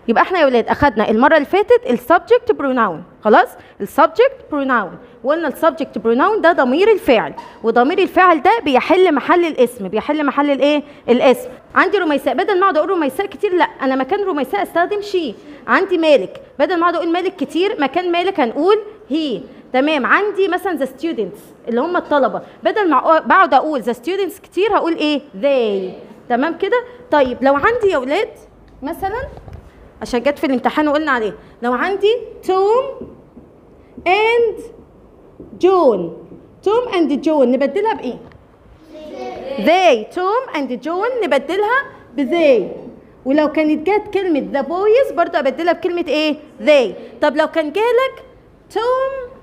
يبقى احنا يا ولاد اخدنا المره اللي فاتت السبجكت بروناون خلاص السبجكت بروناون وقلنا السبجكت بروناون ده ضمير الفاعل وضمير الفاعل ده بيحل محل الاسم بيحل محل الايه الاسم عندي رميساء بدل ما اقعد اقول رميساء كتير لا انا مكان رميساء استخدم شي عندي مالك بدل ما اقعد اقول مالك كتير مكان مالك هنقول هي تمام عندي مثلا ذا ستودنتس اللي هم الطلبه بدل ما بقعد اقول ذا ستودنتس كتير هقول ايه they تمام كده طيب لو عندي يا ولاد مثلا عشان جت في الامتحان وقلنا عليه لو عندي توم اند جون توم اند جون نبدلها بايه they توم اند جون نبدلها بذي ولو كانت جت كلمة ذا بويز برضه أبدلها بكلمة إيه؟ they طب لو كان جالك توم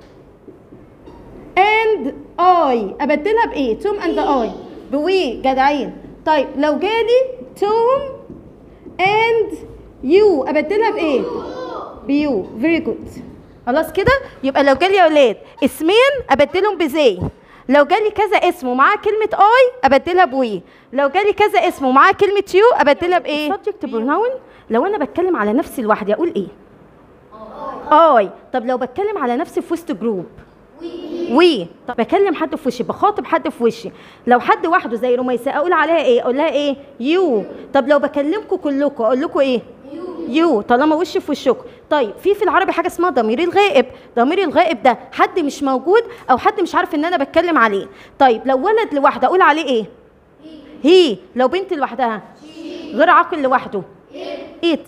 and I أبدلها بإيه؟ توم and I بوي جدعين طيب لو جالي توم and you أبدلها بإيه؟ بيو very good خلاص كده يبقى لو جالي يا ولاد اسمين أبدلهم بزي لو جالي كذا اسم ومعاه كلمة اي ابدلها بوي لو جالي كذا اسم ومعاه كلمة يو ابدلها بايه؟ subject pronoun لو انا بتكلم على نفسي لوحدي اقول ايه؟ اي طب لو بتكلم على نفسي في وسط جروب وي طب بكلم حد في وشي بخاطب حد في وشي لو حد وحده زي رميساء اقول عليها ايه اقول لها ايه يو طب لو بكلمكم كلكم اقول لكم ايه يو طالما وشي في وشكم طيب في في العربي حاجه اسمها ضمير الغائب ضمير الغائب ده حد مش موجود او حد مش عارف ان انا بتكلم عليه طيب لو ولد لوحده اقول عليه ايه هي لو بنت لوحدها غير عاقل لوحده ايه